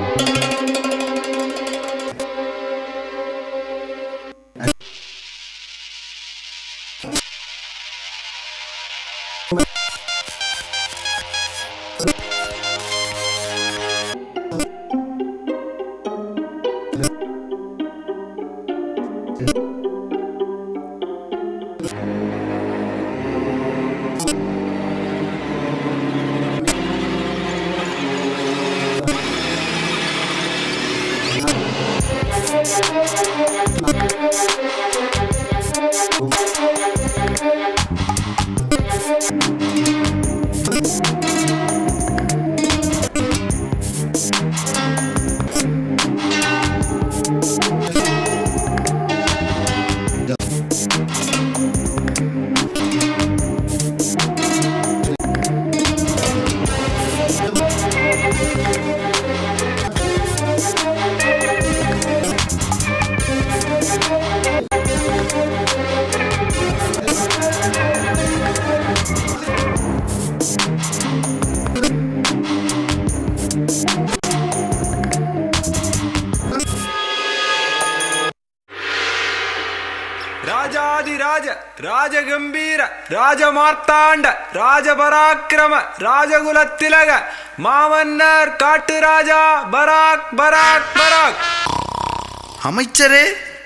ராஜாதிராஜ ராஜகம்பீர ராஜமார்த்தாண்ட ராஜபராக்கிரம ராஜகுலத்திலக மாமன்னர் காட்டு ராஜா பராக் பராக் பராக் அமைச்சரே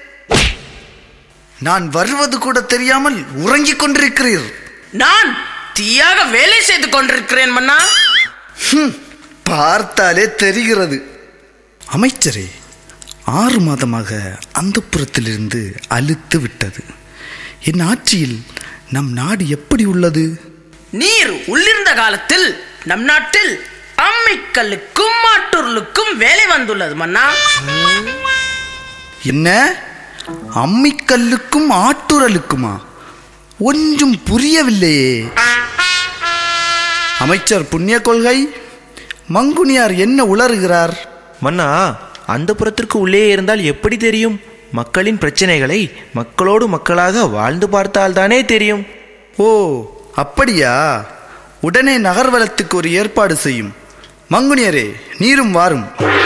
நான் வருவது கூட தெரியாமல் உறங்கிக் கொண்டிருக்கிறீர் நான் தீயாக வேலை செய்து கொண்டிருக்கிறேன் மன்னா ஹம், பார்த்தாலே தெரிகிறது அமைச்சரே ஆறு மாதமாக அந்த புறத்திலிருந்து அழுத்து விட்டது என் ஆட்சியில் நம் நாடு எப்படி உள்ளது நீர் உள்ளிருந்த காலத்தில் நம் நாட்டில் அம்மிக்கல்லுக்கும் மாட்டூர்களுக்கும் வேலை வந்துள்ளது மன்னா என்ன அம்மிக்கல்லுக்கும் ஆட்டுரலுக்குமா ஒன்றும் புரியவில்லையே அமைச்சர் புண்ணிய கொள்கை மங்குனியார் என்ன உளறுகிறார் மன்னா அந்த புறத்திற்கு உள்ளே இருந்தால் எப்படி தெரியும் மக்களின் பிரச்சனைகளை மக்களோடு மக்களாக வாழ்ந்து பார்த்தால்தானே தெரியும் ஓ அப்படியா உடனே நகர்வலத்துக்கு ஒரு ஏற்பாடு செய்யும் மங்குனியரே நீரும் வாரும்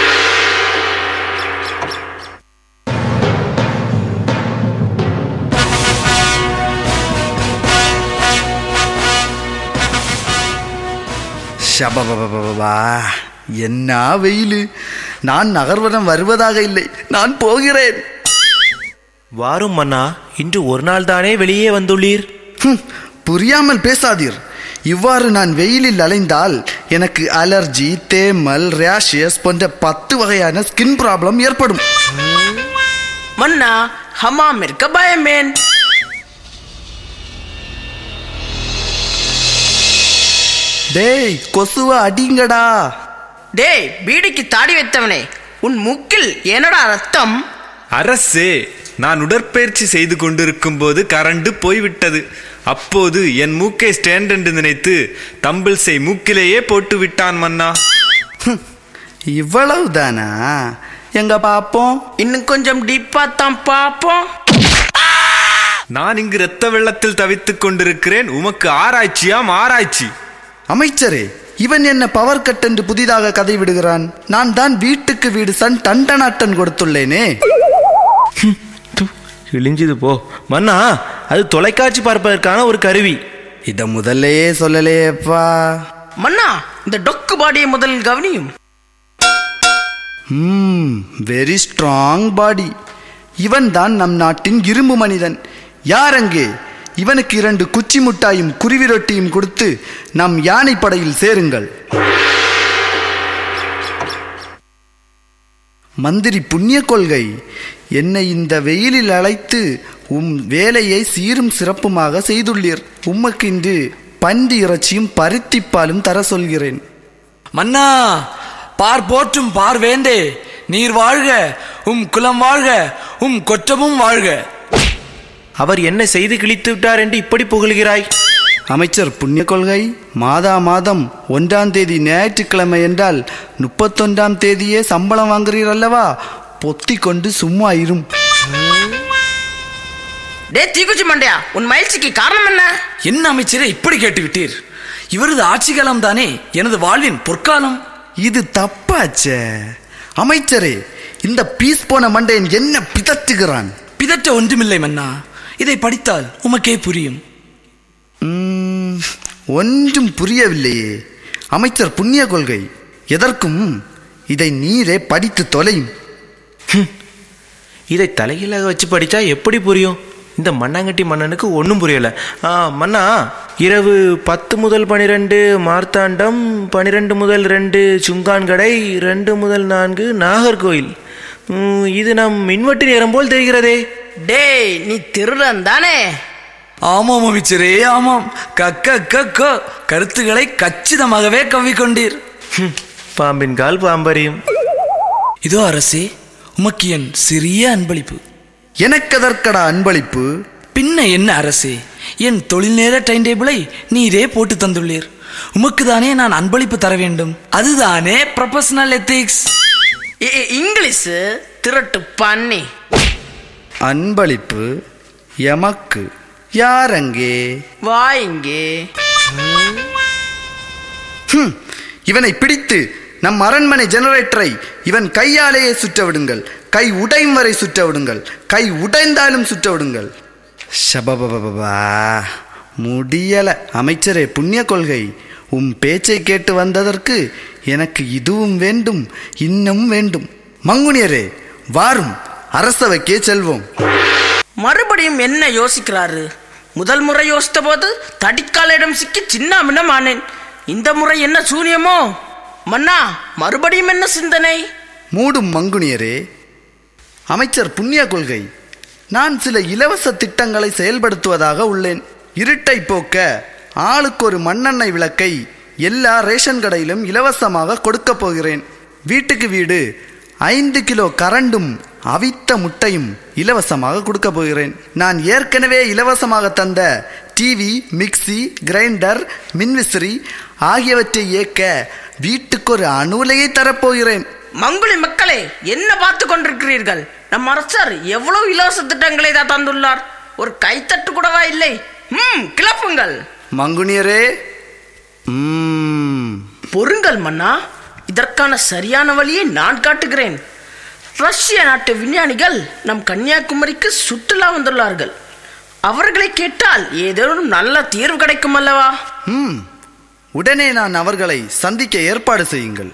ஷபபபபபா என்ன வெயில் நான் நகர்வனம் வருவதாக இல்லை நான் போகிறேன் வாரும் மன்னா இன்று ஒரு நாள் தானே வெளியே வந்துள்ளீர் ஹம், புரியாமல் பேசாதீர் இவ்வாறு நான் வெயிலில் அலைந்தால் எனக்கு அலர்ஜி தேமல் ரேஷியஸ் போன்ற பத்து வகையான ஸ்கின் ப்ராப்ளம் ஏற்படும் மன்னா ஹமாம் இருக்க பயமேன் டேய் கொசுவை அடிங்கடா டேய் பீடிக்கு தாடி வைத்தவனே உன் மூக்கில் என்னடா ரத்தம் அரசே நான் உடற்பயிற்சி செய்து கொண்டிருக்கும் போது கரண்டு போய்விட்டது அப்போது என் மூக்கை ஸ்டாண்ட் என்று நினைத்து தம்பிள்ஸை மூக்கிலேயே போட்டு விட்டான் மன்னா ஹம், இவ்வளவுதானா எங்க பாப்போம் இன்னும் கொஞ்சம் டீப்பா தான் பார்ப்போம் நான் இங்கு இரத்த வெள்ளத்தில் தவித்துக் கொண்டிருக்கிறேன் உமக்கு ஆராய்ச்சியாம் ஆராய்ச்சி அமைச்சரே இவன் என்ன பவர் கட் என்று புதிதாக கதை விடுகிறான் நான் தான் வீட்டுக்கு வீடு சன் டண்டனாட்டன் கொடுத்துள்ளேனே இழிஞ்சுது போ மன்னா அது தொலைக்காட்சி பார்ப்பதற்கான ஒரு கருவி இத முதல்லயே சொல்லலையேப்பா மன்னா இந்த டொக்கு பாடியை முதலில் கவனியும் ம் வெரி ஸ்ட்ராங் பாடி இவன் தான் நம் நாட்டின் இரும்பு மனிதன் யார் அங்கே இவனுக்கு இரண்டு குச்சி முட்டாயும் குருவி ரொட்டியும் கொடுத்து நம் யானை படையில் சேருங்கள் மந்திரி புண்ணிய கொள்கை என்னை இந்த வெயிலில் அழைத்து உம் வேலையை சீரும் சிறப்புமாக செய்துள்ளீர் உமக்கு இன்று பன்றி இறைச்சியும் பருத்திப்பாலும் தர சொல்கிறேன் மன்னா பார் போற்றும் பார் வேண்டே நீர் வாழ்க உம் குலம் வாழ்க உம் கொற்றமும் வாழ்க அவர் என்ன செய்து கிழித்து விட்டார் என்று இப்படி புகழ்கிறாய் அமைச்சர் புண்ணிய கொள்கை மாதா மாதம் ஒன்றாம் தேதி ஞாயிற்றுக்கிழமை என்றால் முப்பத்தொன்றாம் தேதியே சம்பளம் வாங்குறீர் அல்லவா பொத்தி கொண்டு சும்மா இரும் டே தீக்குச்சி மண்டையா உன் மகிழ்ச்சிக்கு காரணம் என்ன என்ன அமைச்சரே இப்படி கேட்டு விட்டீர் இவரது ஆட்சி காலம் தானே எனது வாழ்வின் பொற்காலம் இது தப்பாச்சே அமைச்சரே இந்த பீஸ் போன மண்டையன் என்ன பிதற்றுகிறான் பிதற்ற ஒன்றுமில்லை மன்னா இதை படித்தால் உமக்கே புரியும் ம், ஒன்றும் புரியவில்லையே அமைச்சர் புண்ணிய கொள்கை எதற்கும் இதை நீரே படித்து தொலையும் இதை தலைகீழாக வச்சு படித்தா எப்படி புரியும் இந்த மண்ணாங்கட்டி மன்னனுக்கு ஒன்றும் புரியல ஆ, மன்னா இரவு பத்து முதல் பனிரெண்டு மார்த்தாண்டம் பனிரெண்டு முதல் ரெண்டு சுங்கான்கடை ரெண்டு முதல் நான்கு நாகர்கோயில் ம், இது நம் மின்வெட்டு நேரம் போல் தெரிகிறதே டேய் நீ திருடன் தானே ஆமாம் அமைச்சரே ஆமாம் கக்க கக்க கருத்துக்களை கச்சிதமாகவே கவ்விக்கொண்டீர் ஹம், பாம்பின் கால் பாம்பறியும் இதோ அரசே உமக்கு என் சிறிய அன்பளிப்பு எனக்கதற்கடா அன்பளிப்பு பின்ன என்ன அரசே என் தொழில் நேர டைம் டேபிளை நீரே போட்டு தந்துள்ளீர் உமக்கு தானே நான் அன்பளிப்பு தர வேண்டும் அதுதானே ப்ரொபஷனல் எத்திக்ஸ் இ- இ- இங்கிலீஷு திருட்டு பண்ணி அன்பளிப்பு எமக்கு யாரங்கே வாயிங்கே ஹம், இவனை பிடித்து நம் அரண்மனை ஜெனரேட்டரை இவன் கையாலேயே சுற்ற விடுங்கள் கை உடையும் வரை சுற்ற விடுங்கள் கை உடைந்தாலும் சுற்ற விடுங்கள் ஷபபபபா முடியல அமைச்சரே புண்ணிய கொள்கை உம் பேச்சை கேட்டு வந்ததற்கு எனக்கு இதுவும் வேண்டும் இன்னும் வேண்டும் மங்குனியரே வாரும் அரசவைக்கே செல்வோம் மறுபடியும் என்ன யோசிக்கிறாரு முதல் முறை யோசித்த போது தடிக்காலிடம் சிக்கி சின்ன மின்னமானேன் இந்த முறை என்ன சூனியமோ மன்னா மறுபடியும் என்ன சிந்தனை மூடும் மங்குனியரே அமைச்சர் புண்ணிய கொள்கை நான் சில இலவச திட்டங்களை செயல்படுத்துவதாக உள்ளேன் இருட்டை போக்க ஆளுக்கு ஒரு மண்ணெண்ணெய் விளக்கை எல்லா ரேஷன் கடையிலும் இலவசமாக கொடுக்கப் போகிறேன் வீட்டுக்கு வீடு ஐந்து கிலோ கரண்டும் அவித்த முட்டையும் இலவசமாக கொடுக்க போகிறேன் நான் ஏற்கனவே இலவசமாக தந்த டிவி மிக்ஸி கிரைண்டர் மின்விசிறி ஆகியவற்றை இயக்க வீட்டுக்கு ஒரு அணுலையை தரப்போகிறேன் மங்குளி மக்களே என்ன பார்த்து கொண்டிருக்கிறீர்கள் நம் அரசர் எவ்வளவு இலவச திட்டங்களை தான் தந்துள்ளார் ஒரு கைத்தட்டு கூடவா இல்லை ம் கிளப்புங்கள் மங்குனியரே ம்ம். பொறுங்கள் மன்னா இதற்கான சரியான வழியை நான் காட்டுகிறேன் ரஷ்ய நாட்டு விஞ்ஞானிகள் நம் கன்னியாகுமரிக்கு சுற்றுலா வந்துள்ளார்கள் அவர்களை கேட்டால் ஏதேனும் நல்ல தீர்வு கிடைக்கும் அல்லவா ம் உடனே நான் அவர்களை சந்திக்க ஏற்பாடு செய்யுங்கள்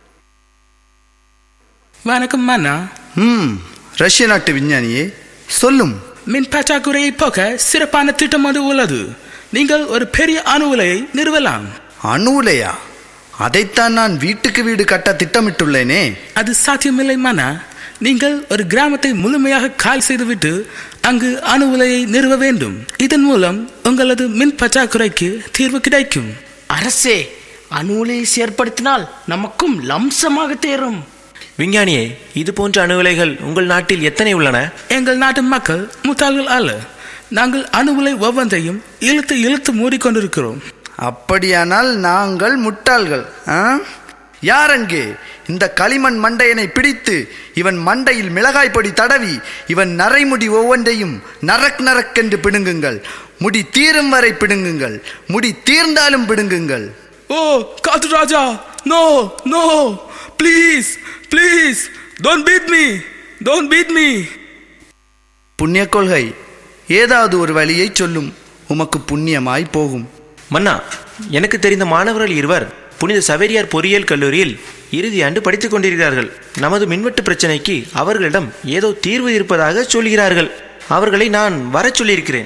வணக்கம் மன்னா ம் ரஷ்ய நாட்டு விஞ்ஞானியே சொல்லும் மின் பற்றாக்குறையை போக்க சிறப்பான திட்டம் ஒன்று உள்ளது நீங்கள் ஒரு பெரிய அணு உலையை நிறுவலாம் அணுலையா அதைத்தான் நான் வீட்டுக்கு வீடு கட்ட திட்டமிட்டுள்ளேனே அது சாத்தியமில்லை மன்னா நீங்கள் ஒரு கிராமத்தை முழுமையாக கால் செய்துவிட்டு அங்கு அணு உலையை நிறுவ வேண்டும் இதன் மூலம் உங்களது மின் பற்றாக்குறைக்கு தீர்வு கிடைக்கும் அரசே அணுலையை செயற்படுத்தினால் நமக்கும் லம்சமாக தேரும் விஞ்ஞானியே இது போன்ற அணுகுலைகள் உங்கள் நாட்டில் எத்தனை உள்ளன எங்கள் நாட்டு மக்கள் முட்டாள்கள் அல்ல நாங்கள் அணு உலை ஒவ்வொன்றையும் இழுத்து இழுத்து மூடிக்கொண்டிருக்கிறோம் அப்படியானால் நாங்கள் முட்டாள்கள் ஆ? யார் அங்கே இந்த களிமண் மண்டையனை பிடித்து இவன் மண்டையில் மிளகாய் பொடி தடவி இவன் நரைமுடி ஒவ்வொன்றையும் நரக் நரக்கென்று பிடுங்குங்கள் முடி தீரும் வரை பிடுங்குங்கள் முடி தீர்ந்தாலும் பிடுங்குங்கள் ஓ காத்து ராஜா no no please please don't beat me don't beat me புண்ணிய கொள்கை ஏதாவது ஒரு வழியை சொல்லும் உமக்கு புண்ணியமாய் போகும் மன்னா எனக்கு தெரிந்த மாணவர்கள் இருவர் புனித சவேரியார் பொறியியல் கல்லூரியில் இறுதி ஆண்டு படித்துக் கொண்டிருக்கிறார்கள் நமது மின்வெட்டு பிரச்சனைக்கு அவர்களிடம் ஏதோ தீர்வு இருப்பதாக சொல்கிறார்கள் அவர்களை நான் வரச் சொல்லியிருக்கிறேன்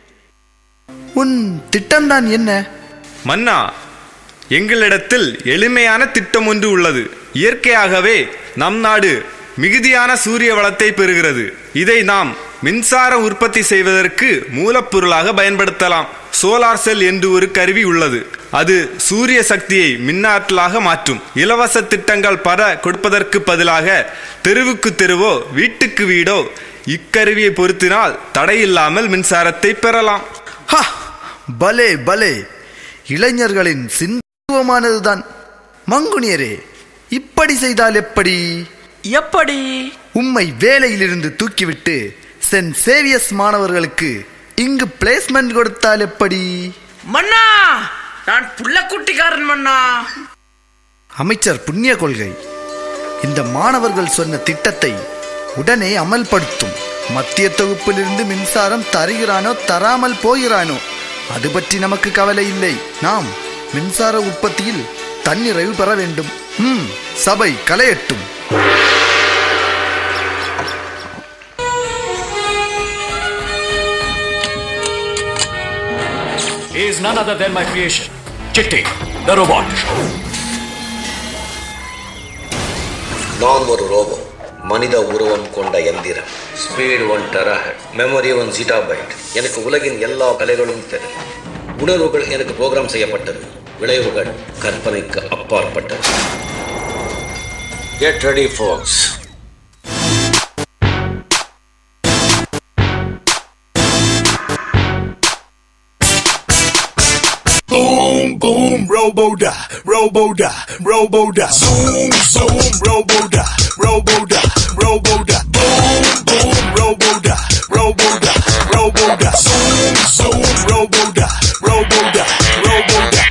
உன் திட்டம்தான் என்ன மன்னா எங்களிடத்தில் எளிமையான திட்டம் ஒன்று உள்ளது இயற்கையாகவே நம் நாடு மிகுதியான சூரிய வளத்தை பெறுகிறது இதை நாம் மின்சாரம் உற்பத்தி செய்வதற்கு மூலப்பொருளாக பயன்படுத்தலாம் சோலார் செல் என்று ஒரு கருவி உள்ளது அது சூரிய சக்தியை மின்னாற்றலாக மாற்றும் இலவச திட்டங்கள் பல கொடுப்பதற்கு பதிலாக தெருவுக்கு தெருவோ வீட்டுக்கு வீடோ இக்கருவியை பொருத்தினால் தடையில்லாமல் மின்சாரத்தை பெறலாம் ஹா பலே பலே இளைஞர்களின் சிந்துவமானதுதான் மங்குனியரே இப்படி செய்தால் எப்படி எப்படி உம்மை வேலையிலிருந்து தூக்கிவிட்டு சென்ட் சேவியஸ் மாணவர்களுக்கு இங்கு பிளேஸ்மெண்ட் கொடுத்தால் எப்படி மன்னா நான் புள்ள குட்டிக்காரன் மன்னா அமைச்சர் புண்ணிய கொள்கை இந்த மாணவர்கள் சொன்ன திட்டத்தை உடனே அமல்படுத்தும் மத்திய தொகுப்பிலிருந்து மின்சாரம் தருகிறானோ தராமல் போகிறானோ அது பற்றி நமக்கு கவலை இல்லை நாம் மின்சார உற்பத்தியில் தன்னிறைவு பெற வேண்டும் ம் சபை கலையட்டும் He is none other than my creation, Chitti, the robot. நான் ஒரு ரோபோ மனித உருவம் கொண்ட எந்திரம் speed one terahertz memory one zettabyte எனக்கு உலகின் எல்லா கலைகளும் தெரியும் உணர்வுகள் எனக்கு ப்ரோக்ராம் செய்யப்பட்டது விளைவுகள் கற்பனைக்கு அப்பாற்பட்டது get ready folks Boom, boom, robo da, robo da, robo da. Zoom, zoom, robo da, robo da, robo da. Boom, boom, robo da, robo da, robo da. Zoom, zoom, robo da, robo da, robo da.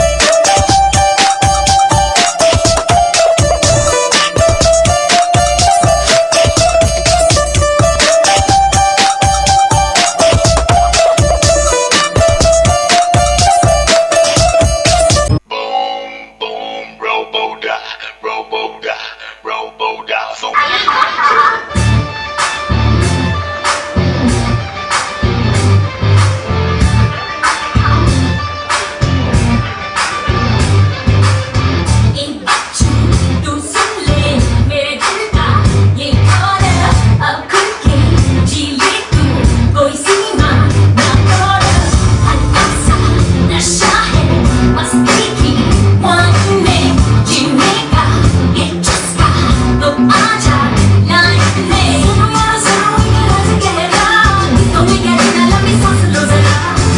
Boom, boom, robo da, robo da, robo da. So- ए बच्चू तू सुन ले मेरे दिल का ये collar अब खुल के जी ले तू कोई सीमा ना तोड़ हल्का सा नशा है मस्ती की मान में जीने का ये चस्का तो आजा लाइफ में सुनो यार सुनो ये राज कहरा तुम्हें क्या देना लंबी सांस लो जरा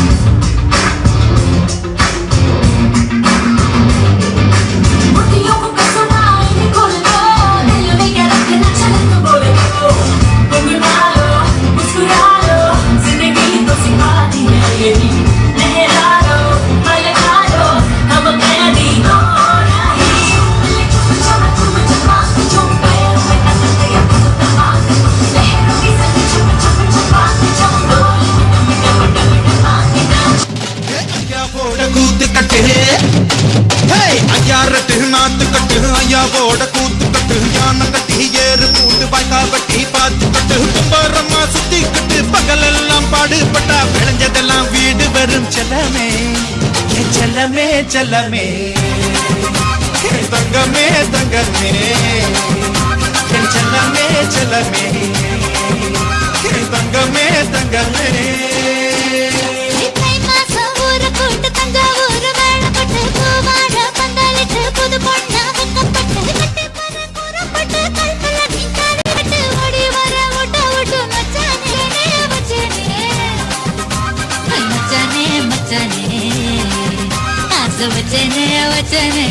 मुट्ठियों को कसो ना इन्हें खोल दो दिल में क्या रखना चले तो बोले तो गुनगुना लो मुस्कुरा लो जिंदगी तो सिखा दी है ये भी लहरा लो मलका लो हम कैदी हो नहीं चुप चुप चुप चुप चुप पैरों में कसक गया कुछ तमाक लहरों की संग चुप चुप चुप चुप डोली में डम डम डम डम ஐயா போட கூத்து கட்டு ஹே ஐயா ரட்டு நாத்து கட்டு ஐயா போட கூத்து கட்டு யானை கட்டி ஏறு பூண்டு வாய்க்கா வெட்டி பார்த்து கட்டு கும்பரம்மா சுத்தி கட்டு பகலெல்லாம் பாடுபட்டா விளைஞ்சதெல்லாம் வீடு வரும் செல்லமே என் செல்லமே செல்லமே என் தங்கமே தங்கமே என் செல்லமே செல்லமே என் தங்கமே தங்கமே இத்தை மாசம் ஊரு கூட்டு தஞ்சாவூர் வேளப்பட்டு பூவாழ பந்தலிட்டு புது பொண்ணா வெக்கப்பட்டு கட்டி பற கூறப்பட்டு கல்பல நீங்காரிட்டு ஓடி வர ஓட்ட ஓட்டு மச்சானே மச்சானே மச்சானே மச்சானே ஆசை வச்சனே வச்சனே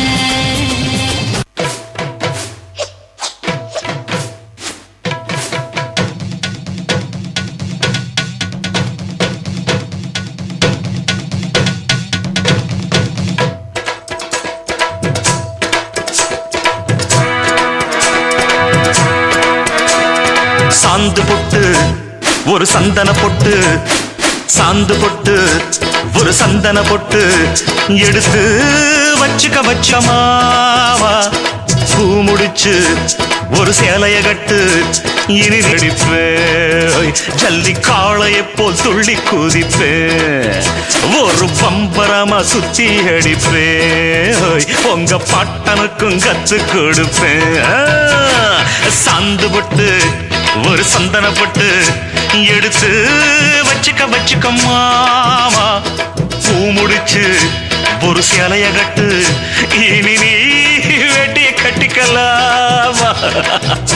சாந்து பொட்டு ஒரு சந்தன பொட்டு சாந்து பொட்டு ஒரு சந்தன பொட்டு எடுத்து வச்சுக்க வச்சமாவா பூ முடிச்சு ஒரு சேலைய கட்டு இனி நடிப்பேன் ஜல்லி காளையை போல் துள்ளி குதிப்பேன் ஒரு பம்பரமா சுத்தி அடிப்பேன் உங்க பட்டனுக்கும் கத்து கொடுப்பேன் ஆ, சாந்து பொட்டு ஒரு சந்தன பொட்டு எடுத்து வச்சுக்க வச்சுக்க மாமா பூ முடிச்சு ஒரு சேலைய கட்டு இனி நீ வெட்டிய கட்டிக்கலாமா